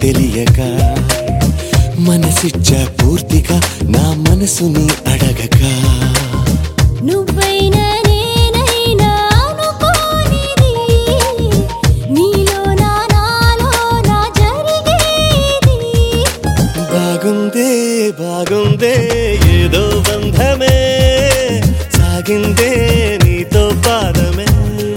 తెలియక మనసిచ్చా పూర్తిగా నా మనసుని అడగక నువ్వైనా నేనైనా అనుకోనిది నీలో నా నాలో నా జరిగేది బాగుందే బాగుందే ఏదో బంధమే సాగిందే నీతో పాదమే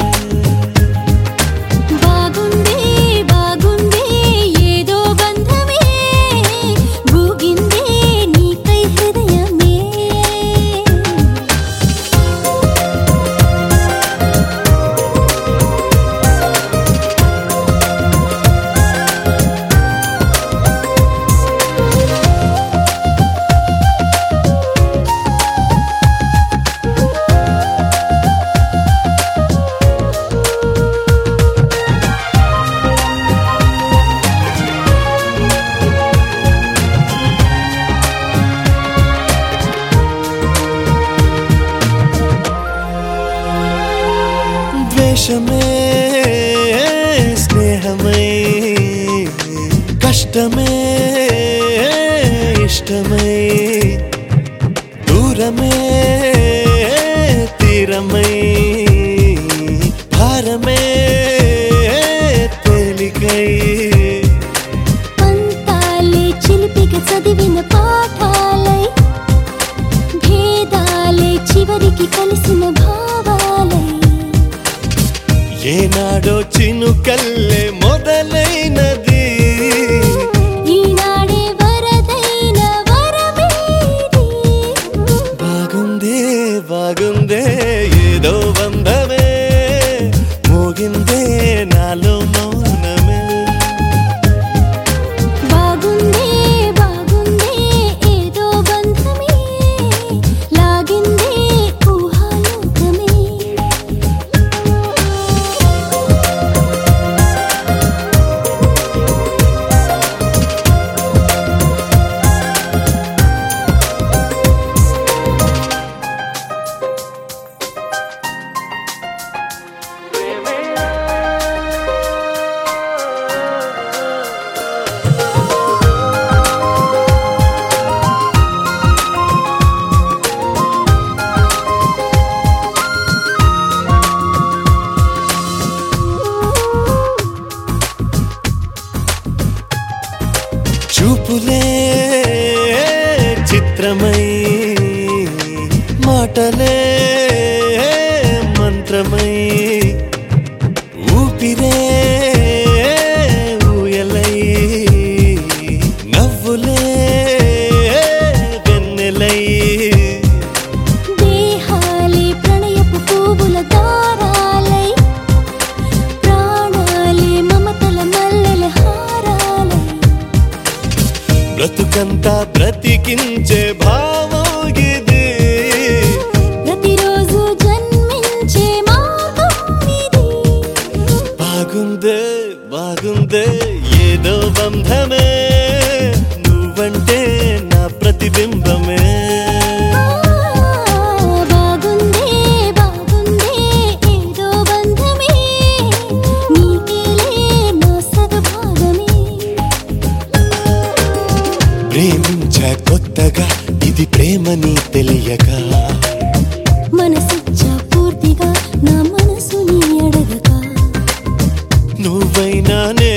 బాగుంది బాగుంది ఏదో బంధమే భూగిందే నీకై హృదయమే ద్వేషమే స్నేహమై కష్టమే ఇష్టమై దూరమే తీరమై భారమే తేలికై పంతాలే చిలిపిగా చదివిన పాఠాలై భేదాలే చివరికి కలిసిన భావాలై ఏనాడో చినుకల్లే మొదలైనది ఈనాడే వరదైన వరమేది బాగుందే బాగుందే ఏదో బంధమే మోగిందే నాలో మౌనమే బాగుందే బాగుందే ఏదో బంధమే లాగిందే ఊహాలోకమే చూపులే చిత్రమై మాటలే మంత్రమై ఊపిరే ఊయలై నవ్వులే వెన్నెలై దేహాలే ప్రణయపు పువ్వుల దారాలై ప్రాణాలే మమతల మల్లెల హారాలై బ్రతుకంతా బ్రతికించే భావం ఇది ప్రతిరోజు జన్మించే మార్గం ఇది బాగుందే బాగుందే ఏదో బంధమే నువ్వంటే నా ప్రతిబింబమే బాగుందే బాగుందే ఏదో బంధమే నీకేలే నా సగభాగమే ప్రేమించా కొత్తగా ఇది ప్రేమని తెలియక మనసిచ్చా పూర్తిగా నా మనసుని అడగక నువ్వైనా నే